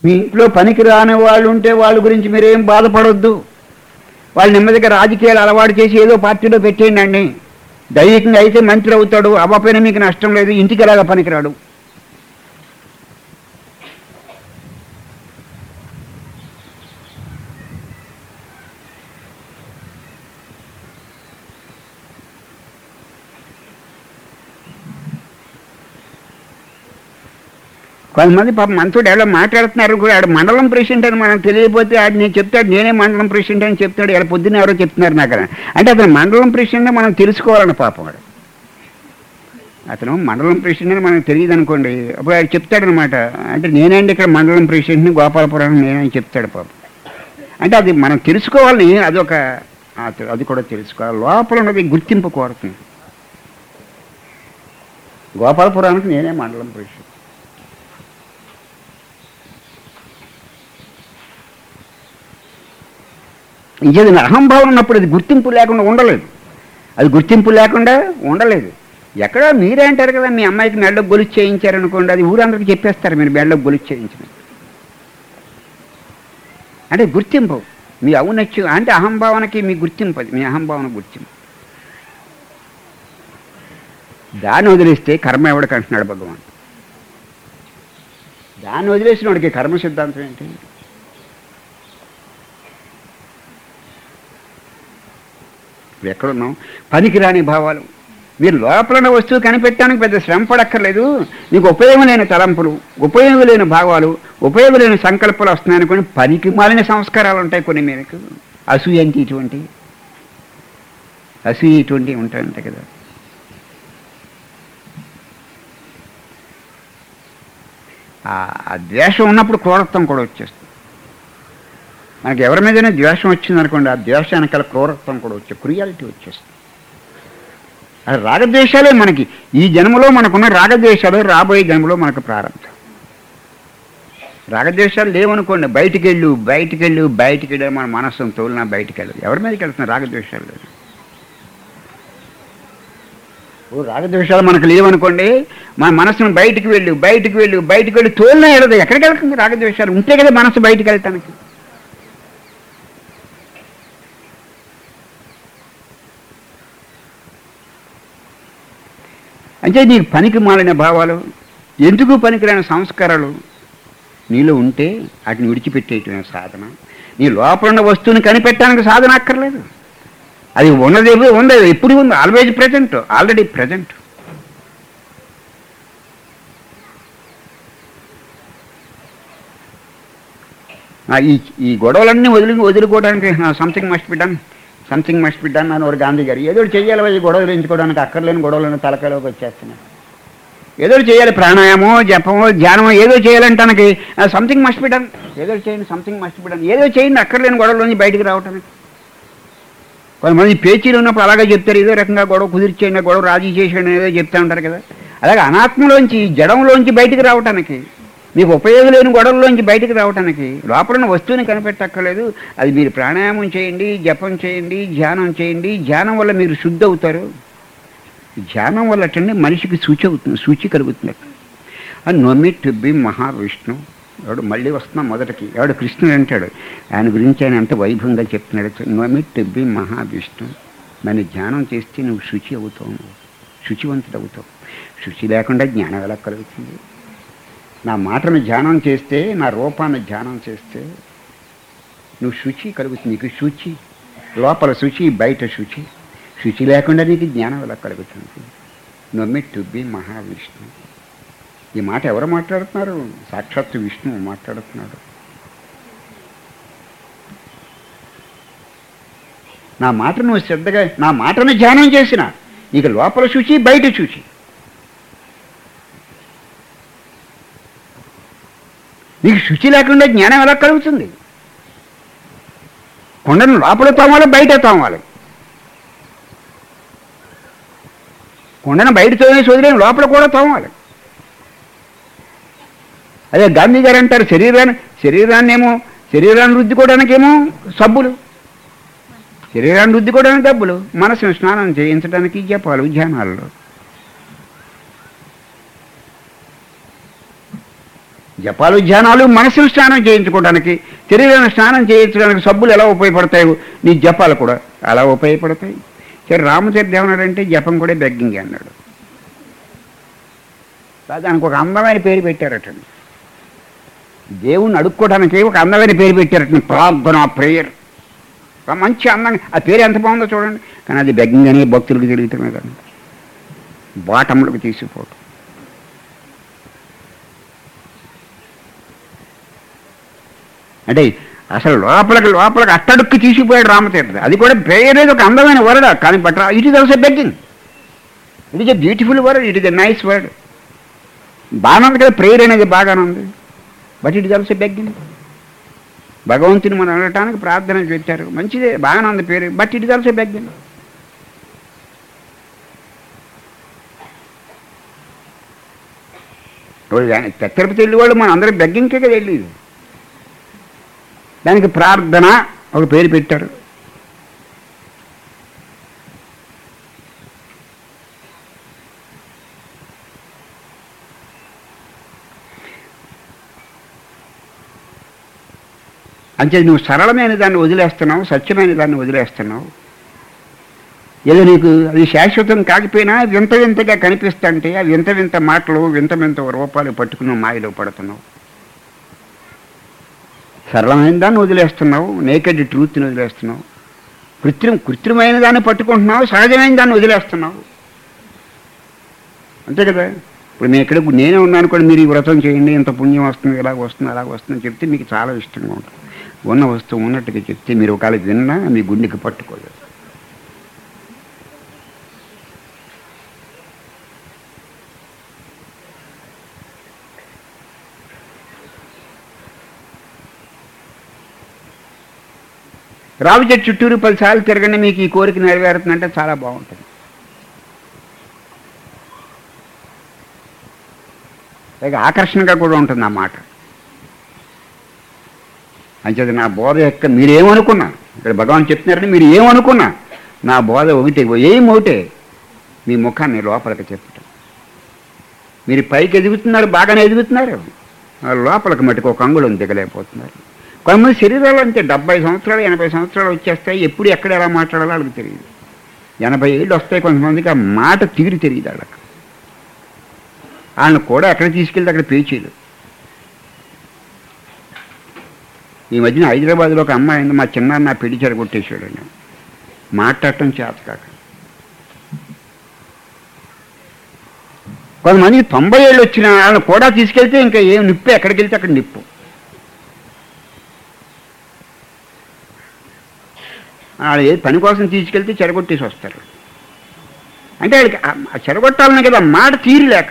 మీ ఇంట్లో పనికి రాని వాళ్ళు ఉంటే వాళ్ళ గురించి మీరేం బాధపడొద్దు వాళ్ళు నెమ్మదిగా రాజకీయాలు అలవాటు చేసి ఏదో పార్టీలో పెట్టేయండి అండి దైవికంగా అయితే మంత్రి అవుతాడు అవ్వపోయినా మీకు నష్టం లేదు ఇంటికి ఎలాగా పనికిరాడు కొంతమంది పాప మనతో ఎవరో మాట్లాడుతున్నారు కూడా ఆడు మండలం ప్రెసిడెంట్ అని మనకు తెలియకపోతే ఆడు నేను చెప్తాడు నేనే మండలం ప్రెసిడెంట్ అని చెప్తాడు ఇలా పొద్దున్న ఎవరో చెప్తున్నారు నాకు అని. అంటే అతను మండలం ప్రెసిడెంట్ మనం తెలుసుకోవాలని పాపం వాడు అతను మండలం ప్రెసిడెంట్ అని మనకు తెలియదు అనుకోండి అప్పుడు ఆయన చెప్తాడనమాట అంటే నేనండి ఇక్కడ మండలం ప్రెసిడెంట్ని గోపాలపురం నేనని చెప్తాడు పాపం అంటే అది మనం తెలుసుకోవాలని అదొక ఆ, అది కూడా తెలుసుకోవాలి లోపల ఉన్నది గుర్తింపు కోరుతుంది గోపాలపురానికి నేనే మండలం ప్రెసిడెంట్ ఇంకేది అహంభావం ఉన్నప్పుడు అది గుర్తింపు లేకుండా ఉండలేదు అది గుర్తింపు లేకుండా ఉండలేదు ఎక్కడో మీరే అంటారు కదా మీ అమ్మాయికి మెడలో గొలుసు చేయించారనుకోండి అది ఊరందరికీ చెప్పేస్తారు మీరు మెడలో గొలుసు చేయించిన అంటే గుర్తింపు మీ ఔన్నత్యం అంటే అహంభావనకి మీ గుర్తింపు అది మీ అహంభావన గుర్తింపు దాన్ని వదిలేస్తే కర్మ ఎవడికి అంటున్నాడు భగవాన్ దాన్ని వదిలేసిన వాడికి కర్మ సిద్ధాంతం ఏంటి ఇప్పుడు ఎక్కడున్నాం పనికిరాని భావాలు మీరు లోపల ఉన్న వస్తువు కనిపెట్టడానికి పెద్ద శ్రమ పడక్కర్లేదు మీకు ఉపయోగం లేని తలంపులు ఉపయోగం లేని భావాలు ఉపయోగం లేని సంకల్పాలు వస్తున్నాయి అనుకోని పనికి మాలిన సంస్కారాలు ఉంటాయి కొన్ని మీకు అసూయ అంటే ఇటువంటి అసూయ ఇటువంటివి ఉంటాయంట కదా ఆ- ఆ ద్వేషం ఉన్నప్పుడు క్రూరత్వం కూడా వచ్చేస్తుంది మనకి ఎవరి మీదైనా ద్వేషం వచ్చింది అనుకోండి ఆ ద్వేషానికల క్రూరత్వం కూడా వచ్చే క్రియాలిటీ వచ్చేస్తుంది అది రాగద్వేషాలే మనకి ఈ జన్మలో మనకున్న రాగద్వేషాలు రాబోయే జన్మలో మనకు ప్రారంభం రాగద్వేషాలు లేవనుకోండి బయటికి వెళ్ళు బయటికి వెళ్ళు బయటికి వెళ్ళి మన మనస్సును తోలినా బయటికి వెళ్ళు ఎవరి మీదకి వెళ్తున్నా రాగద్వేషాలు లేదు ఓ రాగద్వేషాలు మనకు లేవనుకోండి మన మనసును బయటికి వెళ్ళు బయటికి వెళ్ళు బయటికి వెళ్ళి తోలినా వెళ్ళదు ఎక్కడికి వెళ్తుంది రాగద్వేషాలు ఉంటే కదా మనసు బయటికి వెళ్ళటానికి అంటే నీకు పనికి మాలిన భావాలు ఎందుకు పనికిరాని సంస్కారాలు నీలో ఉంటే వాటిని విడిచిపెట్టేయటమే సాధన నీ లోపల ఉన్న వస్తువుని కనిపెట్టడానికి సాధన అక్కర్లేదు అది ఉన్నదేమో ఉంది ఎప్పుడు ఉంది ఆల్వేజ్ ప్రజెంట్ ఆల్రెడీ ప్రజెంట్ ఈ ఈ గొడవలన్నీ వదిలి వదులుకోవడానికి something must be done something must be done అని ఒక గాంధీ గారు ఏదో ఒకటి చెయ్యాలి ఈ గొడవలు ఎంచుకోవడానికి అక్కర్లేని గొడవలను తలకాయలోకి వచ్చేస్తున్నాయి ఏదో ఒకటి చేయాలి ప్రాణాయామో జపమో ధ్యానమో ఏదో చేయాలంటానికి సంథింగ్ మస్ట్ బి డన్ ఏదో ఒకటి చేయండి సంథింగ్ మస్ట్ బి డన్ ఏదో చేయండి అక్కర్లేని గొడవలోంచి బయటికి రావటానికి కొంతమంది పేచీలు ఉన్నప్పుడు అలాగే చెప్తారు ఏదో రకంగా గొడవ కుదిర్చేయండి గొడవ రాజీ చేసేయండి ఏదో చెప్తా ఉంటారు కదా అలాగే అనాత్మలోంచి జడంలోంచి బయటికి రావటానికి మీకు ఉపయోగం లేని గొడవల్లోంచి బయటికి రావటానికి లోపల ఉన్న వస్తువుని కనిపెట్టక్కర్లేదు అది మీరు ప్రాణాయామం చేయండి జపం చేయండి ధ్యానం చేయండి ధ్యానం వల్ల మీరు శుద్ధి అవుతారు ధ్యానం వల్ల అటండి మనిషికి సూచి అవుతుంది సూచి కలుగుతుంది నొమి టు బి మహావిష్ణు ఎవడు మళ్ళీ వస్తున్నాం మొదటికి ఎవడు కృష్ణుడు అంటాడు ఆయన గురించి ఆయన ఎంత వైభవంగా చెప్తున్నాడు నొమి టు బి మహావిష్ణు మన ధ్యానం చేస్తే నువ్వు శుచి అవుతావు నువ్వు శుచివంతుడు అవుతావు శుచి లేకుండా జ్ఞానం ఎలా కలుగుతుంది నా మాటను ధ్యానం చేస్తే నా రూపాన్ని ధ్యానం చేస్తే నువ్వు శుచి కలుగుతుంది నీకు శుచి లోపల శుచి బయట శుచి శుచి లేకుండా నీకు జ్ఞానం ఎలా కలుగుతుంది నొమ్మి టు బి మహావిష్ణు ఈ మాట ఎవరు మాట్లాడుతున్నారు సాక్షాత్తు విష్ణువు మాట్లాడుతున్నాడు నా మాట నువ్వు శ్రద్ధగా నా మాటను ధ్యానం చేసిన నీకు లోపల శుచి బయట శుచి నీకు శుచి లేకుండా జ్ఞానం ఎలా కలుగుతుంది కొండను లోపల తోమాలి బయట తోమాలి కొండను బయట తోమేసి వదిలేని లోపల కూడా తోమాలి అదే గాంధీ గారు అంటారు శరీరాన్ని శరీరాన్ని ఏమో శరీరాన్ని రుద్దుకోవడానికేమో సబ్బులు శరీరాన్ని రుద్దుకోవడానికి డబ్బులు మనసును స్నానం చేయించడానికి జపాలు ధ్యానాల్లో జపాలు ధ్యానాలు మనసును స్నానం చేయించుకోవడానికి శరీరాన్ని స్నానం చేయించడానికి సబ్బులు ఎలా ఉపయోగపడతాయో నీ జపాలు కూడా అలా ఉపయోగపడతాయి సరే రామచరిత ఏమన్నాడంటే జపం కూడా బెగ్గింగ్ అన్నాడు దానికి ఒక అందమైన పేరు పెట్టారటండి దేవుణ్ణి అడుక్కోవడానికి ఒక అందమైన పేరు పెట్టారట ప్రార్థన ప్రేయర్ మంచి అందంగా ఆ పేరు ఎంత బాగుందో చూడండి కానీ అది బెగ్గింగ్ అని భక్తులకు తిరుగుతున్నది కదా బాటంలోకి తీసిపోవటం అంటే అసలు లోపలికి లోపలికి అట్టడుక్కి తీసిపోయాడు రామతీర్థ అది కూడా ప్రేయర్ అనేది ఒక అందమైన వర్డ్ కానీ but it is also begging it is a beautiful word it is a nice word బాగానే ఉంది కదా ప్రేయర్ అనేది బాగానే ఉంది but it is also begging భగవంతుని మనం అడగటానికి ప్రార్థన పెట్టారు మంచిదే బాగానే ఉంది పేరు but it is also begging Tirupati వెళ్ళి వాళ్ళు మన అందరం బెగ్గింగ్కే కదా వెళ్ళేది దానికి ప్రార్థన ఒక పేరు పెట్టారు అంటే నువ్వు సరళమైన దాన్ని వదిలేస్తున్నావు సత్యమైన దాన్ని వదిలేస్తున్నావు ఏదో నీకు అది శాశ్వతం కాకపోయినా వింత వింతగా కనిపిస్తుంటే ఆ వింత వింత మాటలు వింత వింత రూపాలు పట్టుకుని మాయలో పడుతున్నావు సరళమైన దాన్ని వదిలేస్తున్నావు నేకెడ్ ట్రూత్ని వదిలేస్తున్నావు కృత్రిమ కృత్రిమైన దాన్ని పట్టుకుంటున్నావు సహజమైన దాన్ని వదిలేస్తున్నావు అంతే కదా ఇప్పుడు నేను ఎక్కడ నేనే ఉన్నాను కూడా మీరు ఈ వ్రతం చేయండి ఇంత పుణ్యం వస్తుంది ఇలాగ వస్తుంది అలాగ వస్తుంది అని చెప్తే మీకు చాలా ఇష్టంగా ఉంటుంది ఉన్న వస్తువు ఉన్నట్టుగా చెప్తే మీరు ఒకవేళ విన్నా మీ గుండెకి పట్టుకోలేదు రావి చెట్టు చుట్టూరు పదిసార్లు తిరగండి మీకు ఈ కోరిక నెరవేరుతుందంటే చాలా బాగుంటుంది పైగా ఆకర్షణగా కూడా ఉంటుంది ఆ మాట అంచేది నా బోధ యొక్క మీరేమనుకున్నా ఇక్కడ భగవాన్ చెప్తున్నారని మీరు ఏమనుకున్నా నా బోధ ఒకటి ఏం ఒకటే మీ ముఖాన్ని లోపలికి చెప్పటం మీరు పైకి ఎదుగుతున్నారు బాగానే ఎదుగుతున్నారు ఆ లోపలికి మటుకు ఒక అంగుళం దిగలేకపోతున్నారు కొంతమంది శరీరాలు అంతే డెబ్బై సంవత్సరాలు ఎనభై సంవత్సరాలు వచ్చేస్తాయి ఎప్పుడు ఎక్కడ ఎలా మాట్లాడాలో వాళ్ళకి తెలియదు ఎనభై ఏళ్ళు వస్తాయి కొంతమందికి ఆ మాట తీరు తెలియదు వాళ్ళకి వాళ్ళని కూడా ఎక్కడ తీసుకెళ్తే అక్కడ పేచీలు ఈ మధ్యన హైదరాబాద్లో ఒక అమ్మాయి ఉంది మా చిన్న నా పెళ్లి చెడగొట్టేసాడండి మాట్లాడటం చేత కాక కొంతమందికి తొంభై ఏళ్ళు వచ్చిన వాళ్ళని కూడా తీసుకెళ్తే ఇంకా ఏం నిప్పు ఎక్కడికి వెళ్తే అక్కడ నిప్పు వాళ్ళు ఏ పని కోసం తీసుకెళ్తే చెడగొట్టేసి వస్తారు అంటే వాళ్ళకి ఆ- ఆ చెడగొట్టాలనే కదా మాట తీరు లేక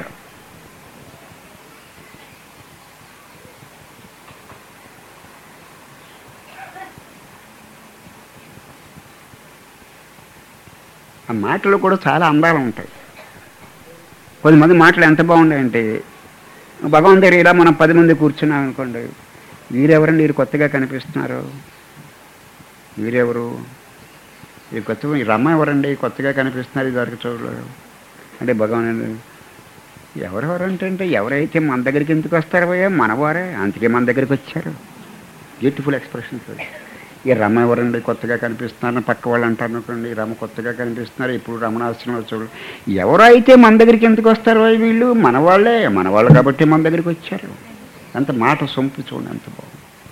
ఆ మాటలు కూడా చాలా అందాలు ఉంటాయి కొంతమంది మాటలు ఎంత బాగున్నాయంటే భగవాన్ దగ్గర ఇలా మనం పది మంది కూర్చున్నాం అనుకోండి వీరెవరండి వీరు కొత్తగా కనిపిస్తున్నారు వీరెవరు ఈ కొత్త ఈ రమ్మ ఎవరండి కొత్తగా కనిపిస్తున్నారు ఇదివరకు చూడలేదు అంటే భగవాన్ అన్నాడు, ఎవరెవరు అంటే అంటే ఎవరైతే మన దగ్గరికి ఎందుకు వస్తారో భయ్యా మనవారే అందుకే మన దగ్గరికి వచ్చారు బ్యూటిఫుల్ ఎక్స్ప్రెషన్స్ ఈ రమ ఎవరండి కొత్తగా కనిపిస్తున్నారు పక్క వాళ్ళు అంటారు అనుకోండి ఈ రమ కొత్తగా కనిపిస్తున్నారు ఇప్పుడు రమణాశ్రమంలో చూడు ఎవరైతే మన దగ్గరికి ఎందుకు వస్తారో వీళ్ళు మన వాళ్ళే మన వాళ్ళు కాబట్టి మన దగ్గరికి వచ్చారు అంత మాట సొంపు చూడండి ఎంత బాగుంది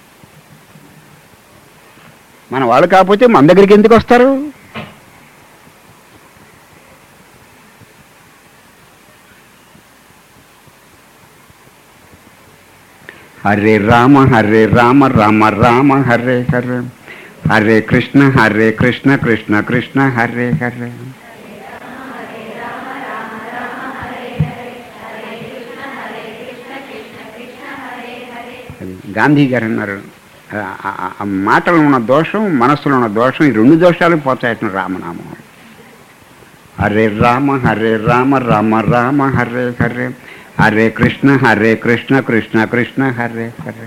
మన వాళ్ళు కాకపోతే మన దగ్గరికి ఎందుకు వస్తారు హరే రామ హరే రామ రామ రామ హరే హరే హరే కృష్ణ హరే కృష్ణ కృష్ణ కృష్ణ హరే హరే అది గాంధీ గారు అన్నారు ఆ- ఆ- ఆ మాటలో ఉన్న దోషం మనస్సులో ఉన్న దోషం ఈ రెండు దోషాలు పోతాయట రామనామం హరే రామ హరే రామ రామ రామ హరే హరే హరే కృష్ణ హరే కృష్ణ కృష్ణ కృష్ణ హరే హరే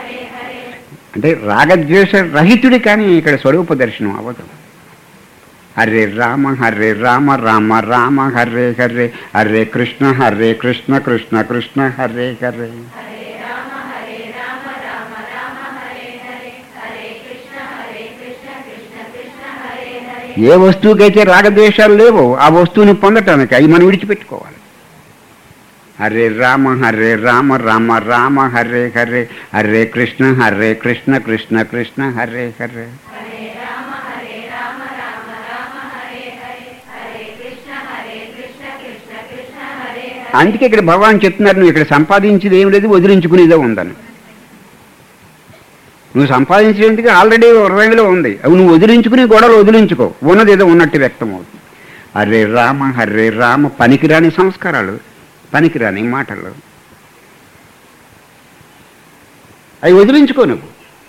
అంటే రాగద్వేష రహితుడి కానీ ఇక్కడ స్వరూప దర్శనం అవ్వదు హరే రామ హరే రామ రామ రామ హరే హరే హరే కృష్ణ హరే కృష్ణ కృష్ణ కృష్ణ హరే హరే ఏ వస్తువుకైతే రాగద్వేషాలు లేవో ఆ వస్తువుని పొందటానికి అవి మనం విడిచిపెట్టుకోవాలి హరే రామ హరే రామ రామ రామ హరే హరే హరే కృష్ణ హరే కృష్ణ కృష్ణ కృష్ణ హరే హరే అందుకే ఇక్కడ భగవాన్ చెప్తున్నారు నువ్వు ఇక్కడ సంపాదించేది ఏం లేదు వదిలించుకునేదే ఉందని నువ్వు సంపాదించేందుకు ఆల్రెడీ హృదయంలో ఉంది అవి నువ్వు వదిలించుకుని గొడవలు వదిలించుకో ఉన్నది ఏదో ఉన్నట్టు వ్యక్తం అవుతుంది హరే రామ హరే రామ పనికిరాని సంస్కారాలు పనికిరాని మాటలు అవి వదిలించుకో నువ్వు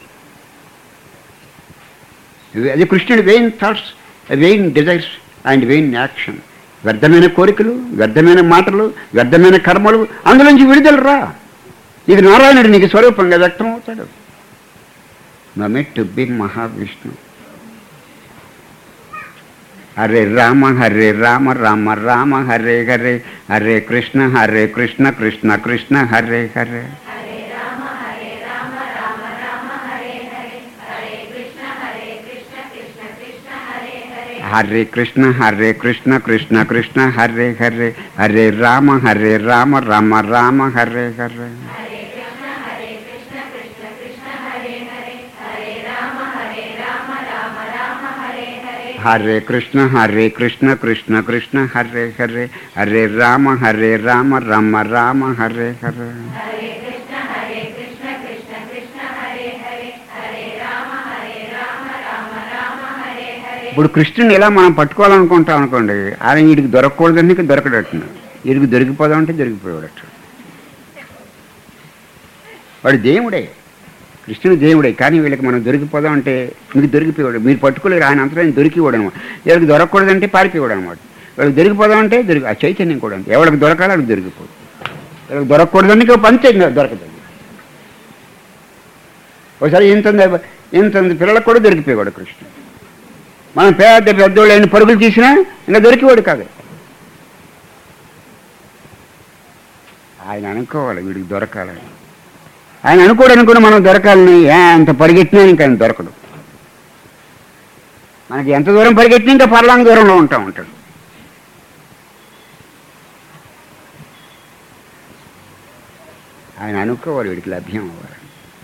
ఇవి- అది కృష్ణుడి vain thoughts vain desires and vain action వ్యర్థమైన కోరికలు వ్యర్థమైన మాటలు వ్యర్థమైన కర్మలు అందులోంచి విడుదల రా ఇది నారాయణుడు నీకు స్వరూపంగా వ్యక్తం అవుతాడు నమెట్ టు బి మహావిష్ణు హరే రామ హరే రామ రామ రామ హరే హరే హరే కృష్ణ హరే కృష్ణ కృష్ణ కృష్ణ హరే హరే హరే కృష్ణ హరే కృష్ణ కృష్ణ కృష్ణ హరే హరే హరే రామ హరే రామ రామ రామ హరే హరే హరే కృష్ణ హరే కృష్ణ కృష్ణ కృష్ణ హరే హరే హరే రామ హరే రామ రామ రామ హరే హరే ఇప్పుడు కృష్ణుని ఎలా మనం పట్టుకోవాలనుకుంటాం అనుకోండి ఆయన వీడికి దొరకకూడదని నీకు దొరకడట్టు వీడికి దొరికిపోదామంటే దొరికిపోయాడట వాడు దేవుడే కృష్ణుడు దేవుడే కానీ వీళ్ళకి మనం దొరికిపోదాం అంటే మీకు దొరికిపోయాడు మీరు పట్టుకోలేరు ఆయన అంతా ఆయన దొరికివాడు అనమాట వీళ్ళకి దొరకకూడదంటే పారిపోయాడు అనమాట వీళ్ళకి దొరికిపోదాం అంటే దొరికి ఆ చైతన్యం కూడా అంతే ఎవరికి దొరకాలి వాళ్ళకి దొరికిపోదు వీళ్ళకి దొరకకూడదని ఇంకో పని చేయండి దొరకదు ఒకసారి ఇంత ఇంత పిల్లలకు కూడా దొరికిపోయాడు కృష్ణుడు మనం పేద పెద్దోళ్ళు అయిన పరుగులు తీసినా ఇంకా దొరికేవాడు కాదు ఆయన అనుకోవాలి వీడికి దొరకాలని ఆయన అనుకోడు అనుకుని మనం దొరకాలని ఏ అంత పరిగెట్టినా ఇంకా ఆయన దొరకడు మనకి ఎంత దూరం పరిగెట్టినా ఇంకా పర్లాంగ దూరంలో ఉంటా ఉంటాడు ఆయన అనుకోవాలి వీడికి లభ్యం అవ్వాలి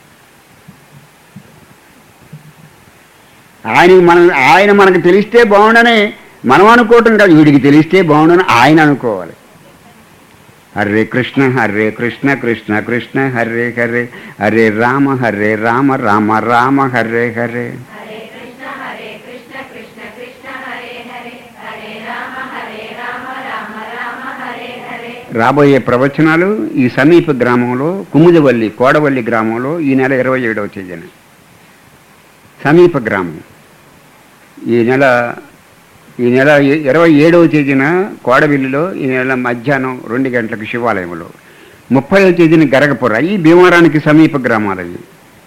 ఆయన మన ఆయన మనకు తెలిస్తే బాగుండని మనం అనుకోవటం కాదు వీడికి తెలిస్తే బాగుండని ఆయన అనుకోవాలి హరే కృష్ణ హరే కృష్ణ కృష్ణ కృష్ణ హరే హరే హరే రామ హరే రామ రామ రామ హరే హరే రాబోయే ప్రవచనాలు ఈ సమీప గ్రామంలో కుముదవల్లి కోడవల్లి గ్రామంలో ఈ నెల ఇరవై ఏడవ తేదీన సమీప గ్రామం ఈ నెల ఈ నెల ఇ- ఇరవై ఏడవ తేదీన కోడవెల్లిలో ఈ నెల మధ్యాహ్నం రెండు గంటలకు శివాలయంలో ముప్పైవ తేదీన గరగపుర ఈ భీమవరానికి సమీప గ్రామాలు అవి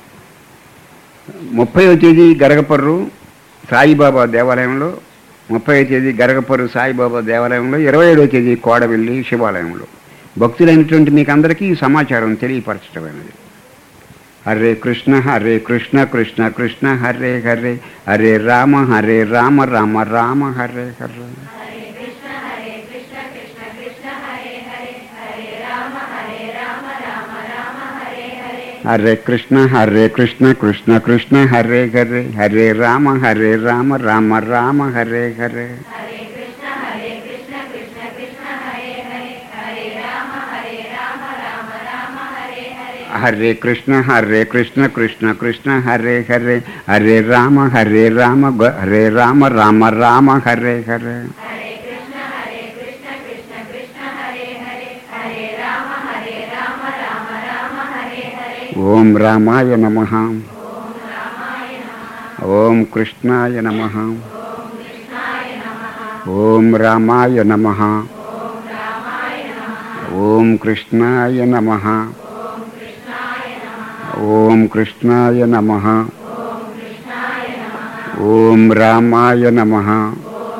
ముప్పైవ తేదీ గరగపర్రు సాయిబాబా దేవాలయంలో ముప్పైవ తేదీ గరగపర్రు సాయిబాబా దేవాలయంలో ఇరవై ఏడవ తేదీ కోడవెల్లి శివాలయంలో భక్తులైనటువంటి మీకు అందరికీ ఈ సమాచారం తెలియపరచడమైనది హరే కృష్ణ హరే కృష్ణ కృష్ణ కృష్ణ హరే హరే హరే రామ హరే రామ రామ రామ హరే హరే హరే కృష్ణ హరే కృష్ణ కృష్ణ కృష్ణ హరే హరే హరే రామ హరే రామ రామ రామ హరే హరే హరే కృష్ణ హరే కృష్ణ కృష్ణ కృష్ణ హరే హరే హరే రామ హరే రామ గ- హరే రామ రామ రామ హరే హరే ఓం రామాయ నమ ఓం కృష్ణాయ నమ ఓం రామాయ నమ ఓం కృష్ణాయ నమ ఓం కృష్ణాయ నమ ఓం రామాయ నమ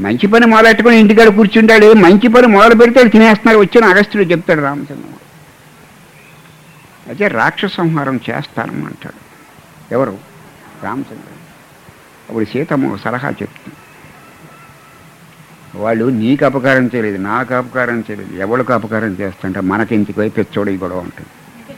మంచి పని మొదలెట్టుకుని ఇంటికాడ కూర్చుంటాడు మంచి పని మొదలు పెడితే వాడు తినేస్తున్నారు వచ్చిన అగస్త్యుడు చెప్తాడు రామచంద్ర అయితే రాక్షస సంహారం చేస్తాను అంటాడు ఎవరు రామచంద్రుడు అప్పుడు సీతమ్మ ఒక సలహా చెప్తుంది వాళ్ళు నీకు అపకారం చేయలేదు నాకు అపకారం చేయలేదు ఎవరికి అపకారం చేస్తుంటే మనకెందుకు వైపు పెచ్చోడు ఈ గొడవ ఉంటుంది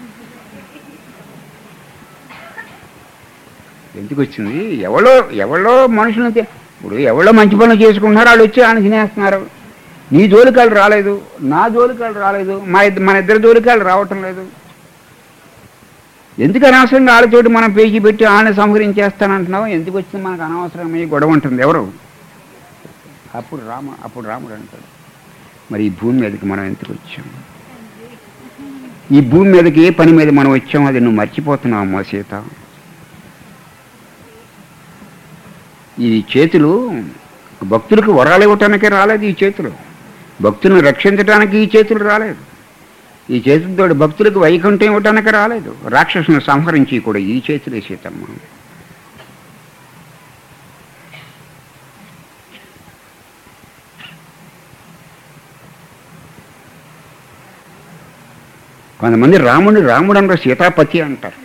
ఎందుకు వచ్చింది ఎవరో ఎవరో మనుషులను తే- ఇప్పుడు ఎవరో మంచి పనులు చేసుకుంటున్నారు వాళ్ళు వచ్చి ఆయన తినేస్తున్నారు నీ జోలికాలు రాలేదు నా జోలికాలు రాలేదు మా ఇద్దరు మన ఇద్దరి జోలికాలు రావటం లేదు ఎందుకు అనవసరంగా వాళ్ళతోటి మనం పేజీ పెట్టి ఆయన సంహరించేస్తానంటున్నావు ఎందుకు వచ్చింది మనకు అనవసరం ఈ గొడవ ఉంటుంది ఎవరు అప్పుడు రామ అప్పుడు రాముడు అంటాడు మరి ఈ భూమి మీదకి మనం ఎందుకు వచ్చాం ఈ భూమి మీదకి ఏ పని మీద మనం వచ్చాం అది నువ్వు మర్చిపోతున్నావు అమ్మా సీత ఈ చేతులు భక్తులకు వరాలు ఇవ్వటానికే రాలేదు ఈ చేతులు భక్తులను రక్షించడానికి ఈ చేతులు రాలేదు ఈ చేతులతో భక్తులకు వైకుంఠం ఇవ్వటానికి రాలేదు రాక్షసులను సంహరించి కూడా ఈ చేతులే సీతమ్మ కొంతమంది రాముడు రాముడు అంటారు సీతాపతి అంటారు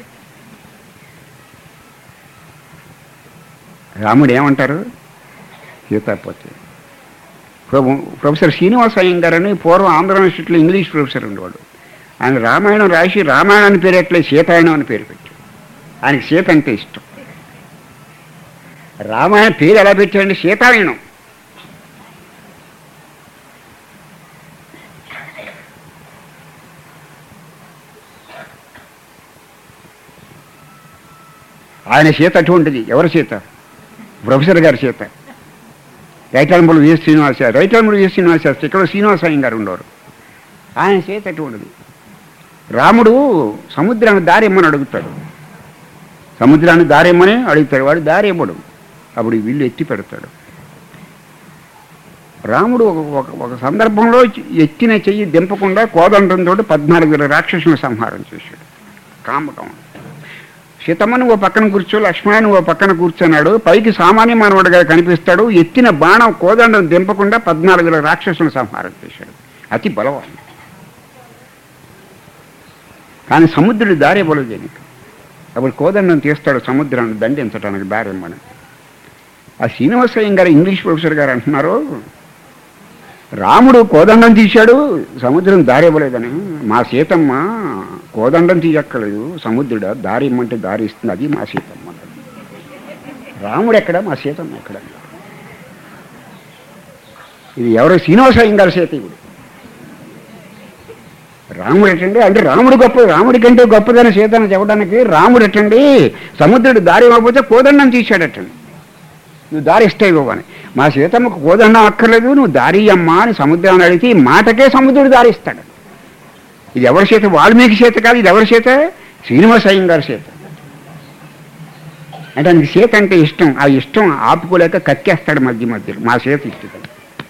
రాముడు ఏమంటారు సీతాపతి ప్రభు ప్రొఫెసర్ శ్రీనివాస అయ్యంగారు అని పూర్వం ఆంధ్ర యూనివర్సిటీలో ఇంగ్లీష్ ప్రొఫెసర్ ఉండేవాడు ఆయన రామాయణం రాసి రామాయణాన్ని పేరు ఎట్లే సీతాయనం అని పేరు పెట్టాడు ఆయనకి సీత అంటే ఇష్టం రామాయణ పేరు ఎలా పెట్టాడంటే సీతాయనం ఆయన సీత అటువంటిది ఎవరి సీత ప్రొఫెసర్ గారి సీత రైతాంబులు వి శ్రీనివాస రైతాంబులు వి శ్రీనివాస శాస్త్రి ఇక్కడ శ్రీనివాసయ్య గారు ఉండేవారు ఆయన సీత అటువంటిది రాముడు సముద్రాన్ని దారి ఇమ్మని అడుగుతాడు సముద్రాన్ని దారి ఇమ్మని అడుగుతాడు వాడు దారి ఇవ్వడు అప్పుడు ఈ విల్లు ఎత్తి పెడతాడు రాముడు ఒక ఒక ఒక సందర్భంలో ఎత్తిన చెయ్యి దింపకుండా కోదండంతో పద్నాలుగు వేల రాక్షసులను సంహారం చేశాడు కామకం సీతమ్మ నువ్వు ఓ పక్కన కూర్చో లక్ష్మణ నువ్వు ఓ పక్కన కూర్చున్నాడు పైకి సామాన్య మానవుడిగా కనిపిస్తాడు ఎత్తిన బాణం కోదండం దింపకుండా పద్నాలుగు వేల రాక్షసులను సంహారం చేశాడు అతి బలవాన్ కానీ సముద్రుడి దారి ఇవ్వలేదు దీనికి అప్పుడు కోదండం తీస్తాడు సముద్రాన్ని దండించడానికి దారి ఇమ్మని ఆ శ్రీనివాసయ్యం గారు ఇంగ్లీష్ ప్రొఫెసర్ గారు అంటున్నారు రాముడు కోదండం తీశాడు సముద్రం దారి ఇవ్వలేదని మా సీతమ్మ కోదండం తీయక్కలేదు సముద్రుడు దారి ఇమ్మంటే దారి ఇస్తుంది అది మా సీతమ్మ అన్నాడు. రాముడు ఎక్కడ మా సీతమ్మ ఎక్కడ ఇది ఎవరో శ్రీనివాసయ్యం గారి సీత ఇప్పుడు రాముడు ఎట్టండి అంటే రాముడు గొప్ప రాముడి కంటే గొప్పదని సీతను చెప్పడానికి రాముడు ఎట్టండి సముద్రుడు దారి ఇవ్వకపోతే కోదండం తీశాడటండి నువ్వు దారి ఇస్తావు ఇవ్వని మా సీతమ్మకు కోదండం అక్కర్లేదు నువ్వు దారి అమ్మా అని సముద్రాన్ని అడిగితే ఈ మాటకే సముద్రుడు దారి ఇస్తాడు ఇది ఎవరి చేత వాల్మీకి చేత కాదు ఇది ఎవరి చేత శ్రీనివాసయ్యం గారి చేత అంటే ఆయనకి సీత అంటే ఇష్టం ఆ ఇష్టం ఆపుకోలేక కక్కేస్తాడు మధ్య మధ్యలో మా సీత ఇష్టం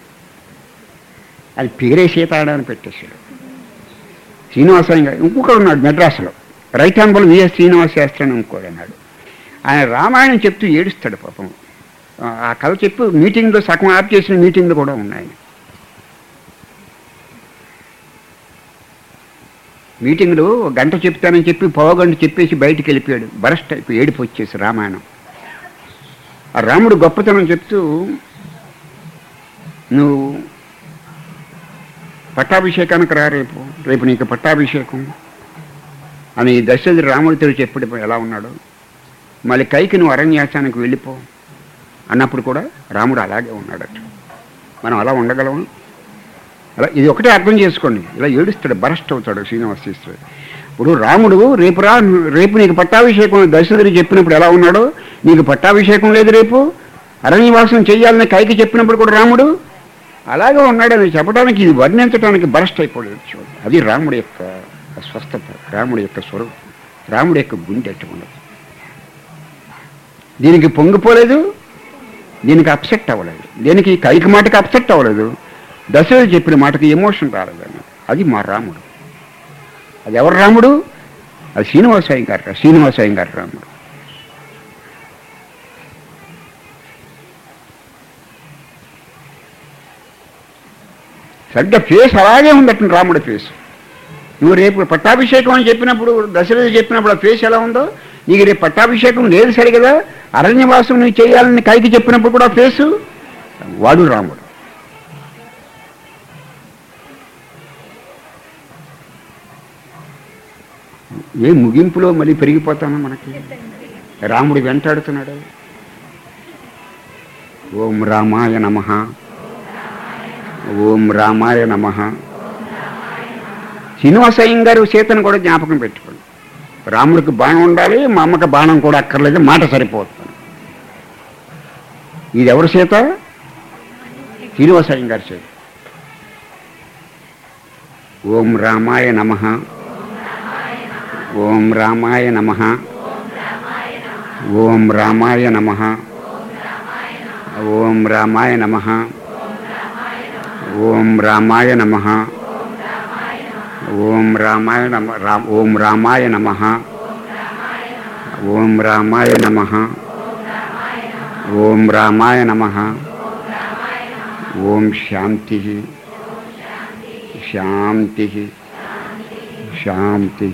అది పేరే సీత అని పెట్టేశాడు శ్రీనివాసయ్యం గారు ఇంకొకడు ఉన్నాడు మెడ్రాసులో right honourable V S Srinivasa Sastri అని ఇంకోడు అన్నాడు ఆయన రామాయణం చెప్తూ ఏడుస్తాడు పాపం ఆ కథ చెప్పి మీటింగ్లో సగం ఆప్ చేసిన మీటింగ్లు కూడా ఉన్నాయి మీటింగ్లో గంట చెప్తానని చెప్పి పావు గంట చెప్పేసి బయటికి వెళ్ళిపోయాడు బరస్ట్ అయిపోయి ఏడుపు వచ్చేసి రామాయణం ఆ రాముడు గొప్పతనం చెప్తూ నువ్వు పట్టాభిషేకానికి రా రేపు రేపు నీకు పట్టాభిషేకం అని దశరథుడు రాముడితో చెప్పాడు ఎలా ఉన్నాడు మళ్ళీ కైకి నువ్వు అరణ్యాసానికి వెళ్ళిపో అన్నప్పుడు కూడా రాముడు అలాగే ఉన్నాడట మనం అలా ఉండగలము అలా ఇది ఒకటే అర్థం చేసుకోండి ఇలా ఏడుస్తాడు బరస్ట్ అవుతాడు శ్రీనివాస శాస్త్రి ఇప్పుడు రాముడు రేపు రా రేపు నీకు పట్టాభిషేకం దశరథుడు చెప్పినప్పుడు ఎలా ఉన్నాడో నీకు పట్టాభిషేకం లేదు రేపు అరణ్యవాసం చెయ్యాలని కైకి చెప్పినప్పుడు కూడా రాముడు అలాగే ఉన్నాడని చెప్పడానికి ఇది వర్ణించడానికి బరస్ట్ అయిపోలేదు చూడండి అది రాముడి యొక్క స్వస్థత రాముడి యొక్క స్వరూపం రాముడి యొక్క గుండె అట్టుకున్నది దీనికి పొంగిపోలేదు దీనికి అప్సెట్ అవ్వలేదు దీనికి కైకి మాటకి అప్సెట్ అవ్వలేదు దశరథుడు చెప్పిన మాటకి ఎమోషన్ రాలేదు అది మా రాముడు అది ఎవరు రాముడు అది శ్రీనివాసయ్య గారు శ్రీనివాసయ్య గారు రాముడు సరిగ్గా ఫేస్ అలాగే ఉందట రాముడి ఫేస్ నువ్వు రేపు పట్టాభిషేకం అని చెప్పినప్పుడు దశరథ చెప్పినప్పుడు ఆ ఫేస్ ఎలా ఉందో నీకు రేపు పట్టాభిషేకం లేదు సరి కదా అరణ్యవాసం నువ్వు చేయాలని కైకి చెప్పినప్పుడు కూడా ఫేసు వాడు రాముడు ఏ ముగింపులో మళ్ళీ పెరిగిపోతాను మనకి రాముడు వెంటాడుతున్నాడు ఓం రామాయ నమ ఓం రామాయ నమ శ్రీనివాసయ్యం గారు సీతను కూడా జ్ఞాపకం పెట్టుకోండి రాముడికి బాణం ఉండాలి మా అమ్మకి బాణం కూడా అక్కర్లేదు మాట సరిపోతుంది ఇది ఎవరు సీత శ్రీనివాసయ్యం గారి సీత ఓం రామాయ నమ ఓం రామాయ నమ ఓం రామాయ నమ ఓం రామాయ నమ ఓం రామాయ నమ ఓం రామాయ నమ రా- ఓం రామాయ నమ ఓం రామాయ నమ ఓం రామాయ నమ ఓం శాంతి శాంతి శాంతి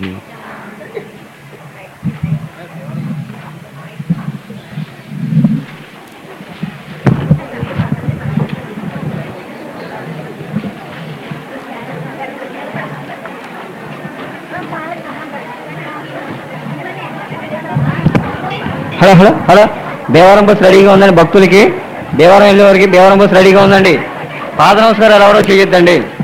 హలో హలో హలో దేవారం బస్ రెడీగా ఉందండి భక్తులకి దేవారం వెళ్ళే వారికి దేవారం బస్ రెడీగా ఉందండి పాద నమస్కారాలు ఎవరో చేయొద్దండి